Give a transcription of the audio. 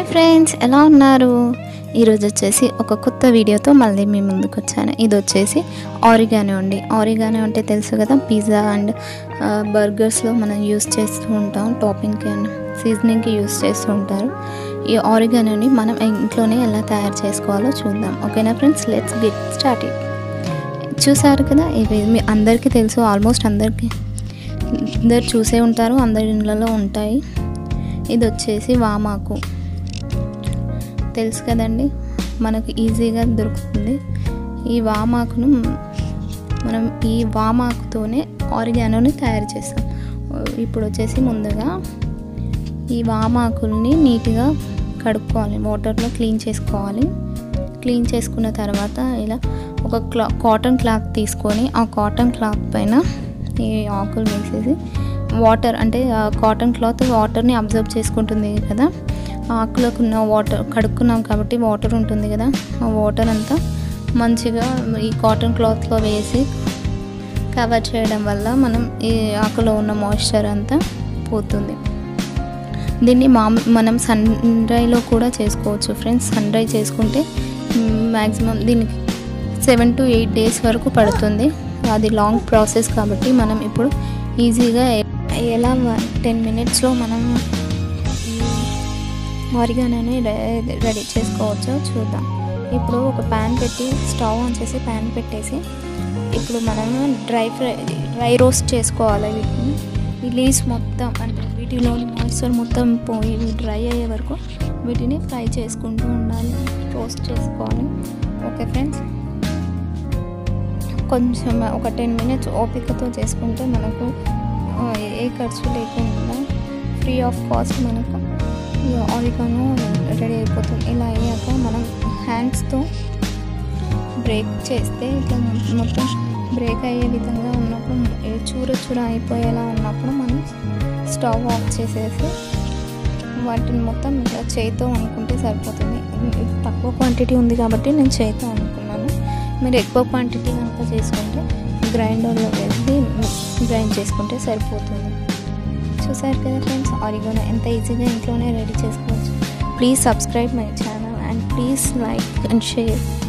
hi friends ఎలా ఉన్నారు ఈరోజు వచ్చేసి ఒక కొత్త వీడియోతో మళ్ళీ మీ ముందుకు వచ్చాను ఇది వచ్చేసి ఆరిగానో అండి ఆరిగానో అంటే తెలుసు కదా పిజ్జా అండ్ బర్గర్స్లో మనం యూస్ చేస్తూ ఉంటాం టాపింగ్కి అండ్ సీజనింగ్కి యూస్ చేస్తూ ఉంటారు ఈ ఆరిగానోని మనం ఇంట్లోనే ఎలా తయారు చేసుకోవాలో చూద్దాం ఓకేనా ఫ్రెండ్స్ లెట్స్ గెట్ స్టార్ట్ చూసారు కదా ఇవి మీ అందరికీ తెలుసు ఆల్మోస్ట్ అందరికీ అందరు చూసే ఉంటారు అందరి ఇళ్ళలో ఉంటాయి ఇది వచ్చేసి వామాకు తెలుసు కదండి మనకు ఈజీగా దొరుకుతుంది ఈ వామాకును మనం ఈ వామాకుతోనే ఆరిగానోని తయారు చేస్తాం ఇప్పుడు వచ్చేసి ముందుగా ఈ వామాకుల్ని నీట్గా కడుక్కోవాలి వాటర్లో క్లీన్ చేసుకోవాలి క్లీన్ చేసుకున్న తర్వాత ఇలా ఒక క్లా కాటన్ క్లాత్ తీసుకొని ఆ కాటన్ క్లాత్ పైన ఈ ఆకులు వేసేసి వాటర్ అంటే కాటన్ క్లాత్ వాటర్ని అబ్జర్వ్ చేసుకుంటుంది కదా ఆకులకు ఉన్న వాటర్ కడుక్కున్నాం కాబట్టి వాటర్ ఉంటుంది కదా ఆ వాటర్ అంతా మంచిగా ఈ కాటన్ క్లాత్లో వేసి కవర్ చేయడం వల్ల మనం ఈ ఆకులో ఉన్న మాయిశ్చర్ అంతా పోతుంది దీన్ని మా మనం సన్ డ్రైలో కూడా చేసుకోవచ్చు ఫ్రెండ్స్ సన్ డ్రై చేసుకుంటే మ్యాక్సిమం దీనికి సెవెన్ టు ఎయిట్ డేస్ వరకు పడుతుంది అది లాంగ్ ప్రాసెస్ కాబట్టి మనం ఇప్పుడు ఈజీగా ఎలా టెన్ మినిట్స్లో మనం ఆరిగానోని రెడీ చేసుకోవచ్చో చూద్దాం ఇప్పుడు ఒక ప్యాన్ పెట్టి స్టవ్ ఆన్ చేసి ప్యాన్ పెట్టేసి ఇప్పుడు మనం డ్రై ఫ్రై డ్రై రోస్ట్ చేసుకోవాలి వీటిని ఈ లీవ్స్ మొత్తం అంటే వీటిలోని మాయిశ్చర్ మొత్తం పోయి డ్రై అయ్యే వరకు వీటిని ఫ్రై చేసుకుంటూ ఉండాలి రోస్ట్ చేసుకోవాలి ఓకే ఫ్రెండ్స్ కొంచెం ఒక టెన్ మినిట్స్ ఓపికతో చేసుకుంటే మనకు ఏ ఖర్చు లేకుండా ఫ్రీ ఆఫ్ కాస్ట్ మనకు ఆరిగానో రెడీ అయిపోతుంది ఇలా అయ్యాక మనం హ్యాండ్స్తో బ్రేక్ చేస్తే ఇట్లా మొత్తం బ్రేక్ అయ్యే విధంగా ఉన్నప్పుడు చూర చూర అయిపోయేలా ఉన్నప్పుడు మనం స్టవ్ ఆఫ్ చేసేసి వాటిని మొత్తం ఇట్లా చేయితో అనుకుంటే సరిపోతుంది తక్కువ క్వాంటిటీ ఉంది కాబట్టి నేను చేయితో అనుకున్నాను మీరు ఎక్కువ క్వాంటిటీ కనుక చేసుకుంటే గ్రైండర్లో వేసి గ్రైండ్ చేసుకుంటే సరిపోతుంది చూసారు కదా ఫ్రెండ్స్ ఆరిగోనో ఎంత ఈజీగా ఇంట్లోనే రెడీ చేసుకోవచ్చు please subscribe my channel and please like and share